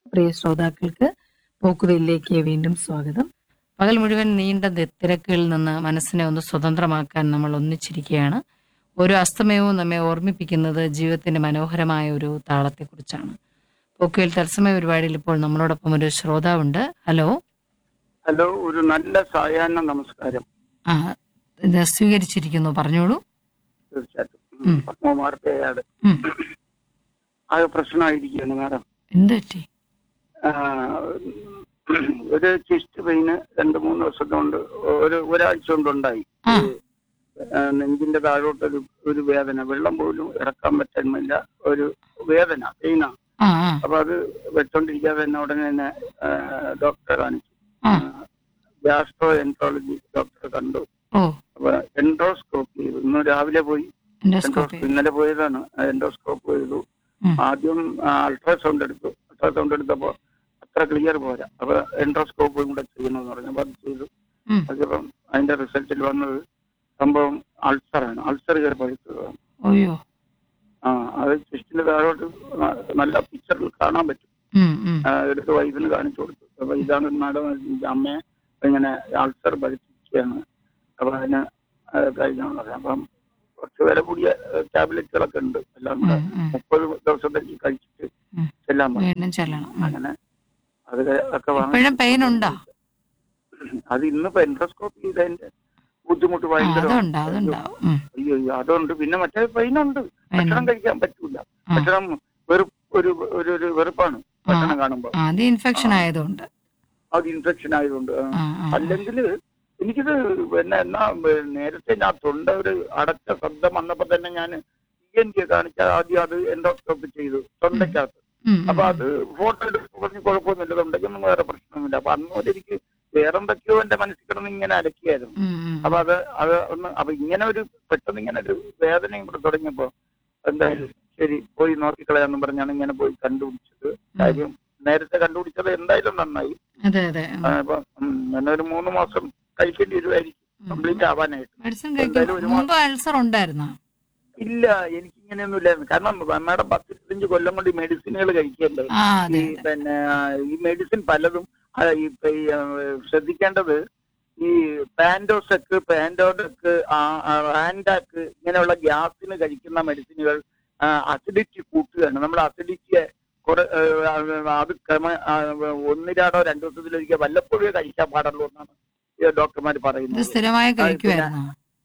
പ്രിയ ശ്രോതാക്കൾക്ക് പോക്കുവെല്ലിലേക്ക് വീണ്ടും സ്വാഗതം പകൽ മുഴുവൻ നീണ്ട തി- തിരക്കുകളിൽ നിന്ന് മനസ്സിനെ ഒന്ന് സ്വതന്ത്രമാക്കാൻ നമ്മൾ ഒന്നിച്ചിരിക്കുകയാണ് ഓരോ അസ്തമയവും നമ്മെ ഓർമ്മിപ്പിക്കുന്നത് ജീവിതത്തിന്റെ മനോഹരമായ ഒരു താളത്തെക്കുറിച്ചാണ് പോക്കുവെൽ തത്സമയ പരിപാടിയിൽ ഇപ്പോൾ നമ്മളോടൊപ്പം ഒരു ശ്രോതാവുണ്ട് ഹലോ ഹലോ ഒരു നല്ല സായാഹ്ന നമസ്കാരം ആ ഇത് സ്വീകരിച്ചിരിക്കുന്നു പറഞ്ഞോളൂ തീർച്ചയായിട്ടും ഉം. പത്മകുമാർ പേയാട് ഉം. ആകെ പ്രശ്നമായിരിക്കുകയാണ് മാഡം എന്ത് പറ്റി ആ, ഒരു ചെസ്റ്റ് പെയിന് രണ്ട് മൂന്ന് ദിവസം കൊണ്ട് ഒരു ഒരാഴ്ച കൊണ്ടുണ്ടായി ആ. ആ, നെഞ്ചിന്റെ താഴോട്ടൊരു ഒരു വേദന വെള്ളം പോലും ഇറക്കാൻ പറ്റുന്നില്ല ഒരു വേദന പെയിന ആ ആ അപ്പൊ അത് വെച്ചോണ്ടിരിക്കാതെ തന്നെ ഉടനെ തന്നെ ആ, ഡോക്ടറെ കാണിച്ചു ആ ഗ്യാസ്ട്രോ എൻട്രോളജി ഡോക്ടറെ കണ്ടു ഓ അപ്പൊ എൻഡോസ്കോപ്പ് ചെയ്തു ഇന്ന് രാവിലെ പോയി എൻഡോസ്കോപ്പി എൻഡോസ്കോപ്പ് ഇന്നലെ പോയതാണ് എൻഡോസ്കോപ്പ് ചെയ്തു ഉം. ആദ്യം അൾട്രാസൗണ്ട് എടുത്തു അൾട്രാസൗണ്ട് എടുത്തപ്പോ അത്ര ക്ലിയർ പോരാ അപ്പൊ എൻഡോസ്കോപ്പും കൂടെ ചെയ്യണമെന്ന് പറഞ്ഞു അപ്പൊ അത് ചെയ്തു ഉം. അതിപ്പം അതിന്റെ റിസൾട്ടിൽ വന്നത് സംഭവം അൾസറാണ് അൾസർ കയറി പഴുത്തതാണ് ഓയോ ആ അത് ചെസ്റ്റിന്റെ താഴോട്ട് ന- നല്ല പിക്ചറിൽ കാണാൻ പറ്റും ഉം ഉം ആ, എടുത്ത് വൈഫിന് കാണിച്ചു കൊടുത്തു അപ്പൊ ഇതാണ് മാഡം അമ്മയെ ഇങ്ങനെ അൾസർ പഴുത്തിരിക്കുകയാണ് അപ്പൊ അതിന് കഴിഞ്ഞാൽ പറയാം അപ്പം കുറച്ച് വില കൂടിയ ടാബ്ലറ്റുകളൊക്കെ ഉണ്ട് എല്ലാം കൂടെ ഉം, ഉം. മുപ്പത് ദിവസത്തേക്ക് കഴിച്ചിട്ട് ഉം. ചെല്ലാൻ പറഞ്ഞു വീണ്ടും ചെല്ലണം ഉം. അങ്ങനെ അത് ക- ഒക്കെ വാങ്ങി. ഇപ്പോഴും പെയിൻ ഉണ്ടോ അത് ഇന്നിപ്പോ എൻഡോസ്കോപ്പ് ചെയ്തതിന്റെ ബുദ്ധിമുട്ട് ആ, ഭയങ്കര അതുണ്ട് അതുണ്ടാവും ഉം. അയ്യോ അയ്യോ, അതുണ്ട് പിന്നെ മറ്റേ പെയിനുണ്ട് പെയിൻ ഭക്ഷണം ഉണ്ട്. കഴിക്കാൻ പറ്റൂല ആ. ഭക്ഷണം വെറുപ്പ് ഒരു ഒരു ഒരു വെറുപ്പാണ് ഭക്ഷണം കാണുമ്പോ ആ, അത് ഇൻഫെക്ഷൻ ആയതുകൊണ്ട് അത് ഇൻഫെക്ഷൻ ആയതുകൊണ്ട് ആ. ആ, ആ, അല്ലെങ്കിൽ എനിക്കിത് പിന്നെ എന്നാ ഏ, നേരത്തെ ഞാൻ തൊണ്ട ഒരു അടച്ച ശബ്ദം വന്നപ്പോ തന്നെ ഞാൻ ഇ എൻ ടി കാണിച്ച ആദ്യം അത് എൻഡോസ്കോപ്പ് ചെയ്തു തൊണ്ടയ്ക്കകത്ത് ഉം, ഉം, അപ്പൊ അത് ഫോട്ടോ എടുത്ത് പറഞ്ഞ് കുഴപ്പമൊന്നുമില്ല തൊണ്ടയ്ക്കൊന്നും വേറെ പ്രശ്നമൊന്നുമില്ല അപ്പൊ അന്ന് മുതൽ എനിക്ക് വേറെന്തൊക്കെയോ എന്റെ മനസ്സിൽ കിടന്ന് ഇങ്ങനെ അലക്കിയായിരുന്നു ഉം, ഉം. അപ്പൊ അത് അത് ഒന്ന് അപ്പൊ ഇങ്ങനെ ഒരു പെട്ടെന്ന് ഇങ്ങനെ ഒരു വേദനയും കൂടെ തുടങ്ങിയപ്പോ എന്തായാലും ശരി പോയി നോക്കിക്കളയാന്ന് പറഞ്ഞാണ് ഇങ്ങനെ പോയി കണ്ടുപിടിച്ചത് കാര്യം നേരത്തെ കണ്ടുപിടിച്ചത് എന്തായാലും നന്നായി അതെ അതെ ഉം. ആ, അപ്പൊ ഉം, എന്നെ ഒരു മൂന്ന് മാസം കഴിക്കേണ്ടി വരുമായിരിക്കും കംപ്ലീറ്റ് ആവാനായിട്ട് മെഡിസിൻ എന്തായാലും കഴിക്കും ഒരു മുമ്പ് അൾസർ ഉണ്ടായിരുന്നോ ഇല്ല എനിക്ക് ഇങ്ങനെയൊന്നും ഇല്ലായിരുന്നു കാരണം മാഡം പത്ത് ഇരുപത്തഞ്ച് കൊല്ലം കൊണ്ട് ഈ മെഡിസിനുകൾ കഴിക്കണ്ടേ ആ ഈ അതെ അതെ പിന്നെ ആ, ഈ മെഡിസിൻ പലതും ആ, ഈ ഇപ്പൊ ഈ, ആ, ശ്രദ്ധിക്കേണ്ടത് ഈ പാൻഡോസെക്ക് പാൻഡോഡക്ക് ആൻഡാക്ക് ഇങ്ങനെയുള്ള ഗ്യാസിന് കഴിക്കുന്ന മെഡിസിനുകൾ അസിഡിറ്റി കൂട്ടുകയാണ് നമ്മൾ അസിഡിറ്റിയെ കുറെ ആ, അത് ക്രമ ആ, ഒന്നിരാടോ രണ്ടു ദിവസത്തിലൊരിക്കൽ വല്ലപ്പോഴേ കഴിക്കാൻ പാടുള്ളൂ എന്നാണ് ഡോക്ടർമാർ ഇത് പറയുന്നത് സ്ഥിരമായി കഴിക്കുമായിരുന്നോ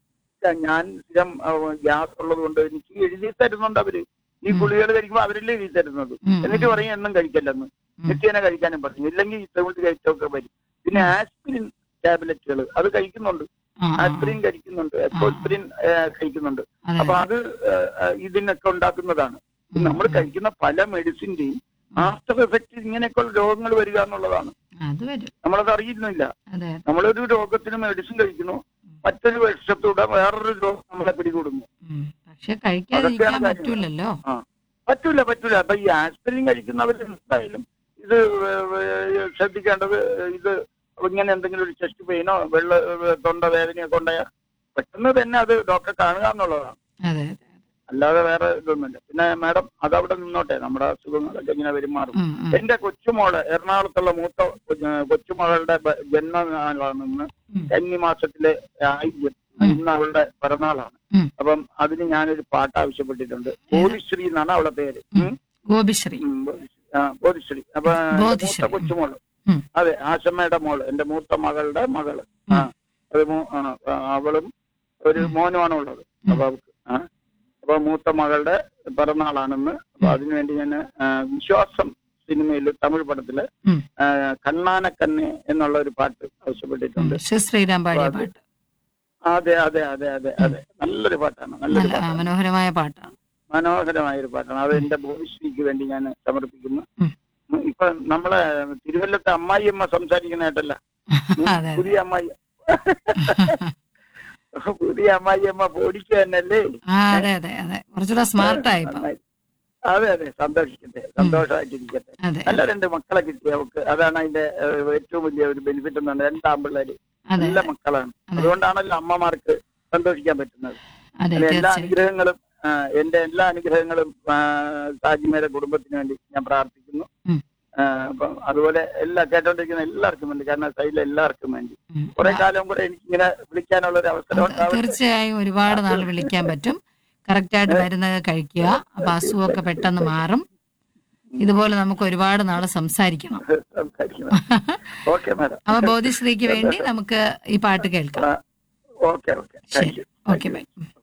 ഞാൻ സ്ഥിരം ഗ്യാസ് ഉള്ളത് കൊണ്ട് എനിക്ക് എഴുതി തരുന്നുണ്ട് അവര് ഈ ഉം. ഗുളികൾ കഴിക്കുമ്പോൾ അവരല്ലേ എഴുതി തരുന്നത് ഉം, എന്നിട്ട് ഉം. പറയും എന്നും കഴിക്കല്ലെന്ന് ഉം. നിത്യേന കഴിക്കാനും പറഞ്ഞു ഇല്ലെങ്കിൽ ഇത്തവണ കഴിച്ചൊക്കെ വരും പിന്നെ ആസ്പിരിൻ ടാബ്ലറ്റുകൾ അത് കഴിക്കുന്നുണ്ട് ആ, ആ, ആസ്പിരിൻ കഴിക്കുന്നുണ്ട് എക്കോസ്പിരിൻ കഴിക്കുന്നുണ്ട് അതെ അപ്പൊ അത് ആ, ആ, ഇതിനൊക്കെ ഉണ്ടാക്കുന്നതാണ് ഉം, നമ്മൾ ഉം. കഴിക്കുന്ന പല മെഡിസിന്റെയും ആഫ്റ്റർ എഫക്റ്റ് ഇങ്ങനെയൊക്കെയുള്ള രോഗങ്ങൾ വരിക എന്നുള്ളതാണ് അത് വരും നമ്മളത് അറിയുന്നില്ല അതെ നമ്മളൊരു രോഗത്തിന് മെഡിസിൻ കഴിക്കുന്നു മറ്റൊരു വർഷത്തൂടെ വേറൊരു രോഗം നമ്മളെ പിടികൂടുന്നു ഉം. പക്ഷെ കഴിക്കാതിരിക്കാൻ അതൊക്കെയാണ് കാര്യം. പറ്റൂലല്ലോ ആ പറ്റൂല പറ്റൂല അപ്പൊ ഈ ആസ്പിരിൻ കഴിക്കുന്നവർ എന്തായാലും ഇത് വേ- വേ- ശ്രദ്ധിക്കേണ്ടത് ഇത് ഇങ്ങനെ എന്തെങ്കിലും ഒരു ചെസ്റ്റ് പെയിനോ വെള്ള തൊണ്ട വേദനയൊക്കെ ഉണ്ടായാൽ പെട്ടെന്ന് തന്നെ അത് ഡോക്ടറെ കാണുക എന്നുള്ളതാണ് അതെ അതെ അല്ലാതെ വേറെ ഇതൊന്നുമില്ല പിന്നെ മാഡം അതവിടെ നിന്നോട്ടെ നമ്മുടെ അസുഖങ്ങളൊക്കെ ഇങ്ങനെ പെരുമാറും ഉം, ഉം, എന്റെ കൊച്ചുമോള് എറണാകുളത്തുള്ള മൂത്ത കൊച്ച്- കൊച്ചുമകളുടെ ബ- ജന്മനാളാണ് ഇന്ന് ഉം. കന്നി മാസത്തിലെ ആയില്യം ഉം. ഇന്ന് അവളുടെ പിറന്നാളാണ് ഉം. അപ്പം അതിന് ഞാനൊരു പാട്ട് ആവശ്യപ്പെട്ടിട്ടുണ്ട് ബോധിശ്രീ എന്നാണ് അവളുടെ പേര് ഉം. ഉം. ഗോപിശ്രീ ഉം, ബോധിശ്രീ. ആ, ബോധിശ്രീ അപ്പൊ എന്റെ ബോധിശ്രീ. മൂത്ത കൊച്ചുമോള് ഉം. അതെ ആശമ്മയുടെ മോള് എന്റെ മൂത്ത മകളുടെ മകള് ആ ഉം. അത് മൂ- ആ, ആ, അവളും ഒരു ഉം. മോനുമാണ് ഉള്ളത് ഉം. അപ്പൊ അവൾക്ക് ആ അപ്പൊ മൂത്ത മകളുടെ പിറന്നാളാണെന്ന് അപ്പൊ അതിനുവേണ്ടി ഞാൻ ആ, വിശ്വാസം സിനിമയിൽ തമിഴ് പടത്തില് ഉം. ആ, കണ്ണാനക്കന്നെ എന്നുള്ള ഒരു പാട്ട് ആവശ്യപ്പെട്ടിട്ടുണ്ട് ശ്രീ ശ്രീരാം പാടിയ അത് പാട്ട് അതെ അതെ അതെ അതെ അതെ നല്ലൊരു പാട്ടാണ് നല്ലൊരു നല്ല ആ, പാട്ടാണ് മനോഹരമായ പാട്ടാണ് മനോഹരമായ ഒരു പാട്ടാണ് അത് എന്റെ ഭൂമിശ്രീക്ക് വേണ്ടി ഞാൻ സമർപ്പിക്കുന്നു ഉം. ഉം, ഇപ്പൊ നമ്മളെ തിരുവല്ലത്തെ അമ്മായിയമ്മ സംസാരിക്കുന്നതായിട്ടല്ല ഉം, അതെ അതെ പുതിയ അമ്മായി പുതിയ അമ്മായിയമ്മ പൊടിക്കുക തന്നെയല്ലേ ആ അതെ അതെ അതെ കുറച്ചുകൂടെ സ്മാർട്ടായി ഇപ്പൊ നന്നായി. അതെ അതെ സന്തോഷിക്കട്ടെ സന്തോഷമായിട്ടിരിക്കട്ടെ അതെ നല്ല രണ്ട് മക്കളെ കിട്ടി അവർക്ക് അതാണ് അതിന്റെ ഏഹ്, ഏറ്റവും വലിയ ഒരു ബെനിഫിറ്റ് എന്നാണ് രണ്ട് ആമ്പിള്ളേര് അതെ നല്ല മക്കളാണ് അതെ. അതുകൊണ്ടാണല്ലോ അമ്മമാർക്ക് സന്തോഷിക്കാൻ പറ്റുന്നത് അതെ അതിന് എല്ലാ തീർച്ചയായും അനുഗ്രഹങ്ങളും ആ, എന്റെ എല്ലാ അനുഗ്രഹങ്ങളും ആ, താജിമേരെ കുടുംബത്തിന് വേണ്ടി ഞാൻ പ്രാർത്ഥിക്കുന്നു ഉം. ആ, അപ്പം അതുപോലെ എല്ലാ കേട്ടോണ്ടിരിക്കുന്ന എല്ലാവർക്കും വേണ്ടി കാരണം സൈഡിൽ എല്ലാവർക്കും വേണ്ടി ഉം. കുറെ കാലം കൂടെ എനിക്ക് ഇങ്ങനെ വിളിക്കാനുള്ള ഒരു അവസരം ഉണ്ടാവട്ടെ തീർച്ചയായും ഒരുപാട് നാൾ വിളിക്കാൻ പറ്റും കറക്റ്റായിട്ട് മരുന്നൊക്കെ കഴിക്കുക അപ്പൊ അസുഖമൊക്കെ പെട്ടെന്ന് മാറും ഇതുപോലെ നമുക്ക് ഒരുപാട് നാള് സംസാരിക്കണം സംസാരിക്കണം ഓക്കെ മാഡം അപ്പൊ ബോധിശ്രീക്ക് വേണ്ടി നമുക്ക് ഈ പാട്ട് കേൾക്കാം ഓക്കെ ഓക്കെ ശരി താങ്ക് യു ഓക്കെ ബൈ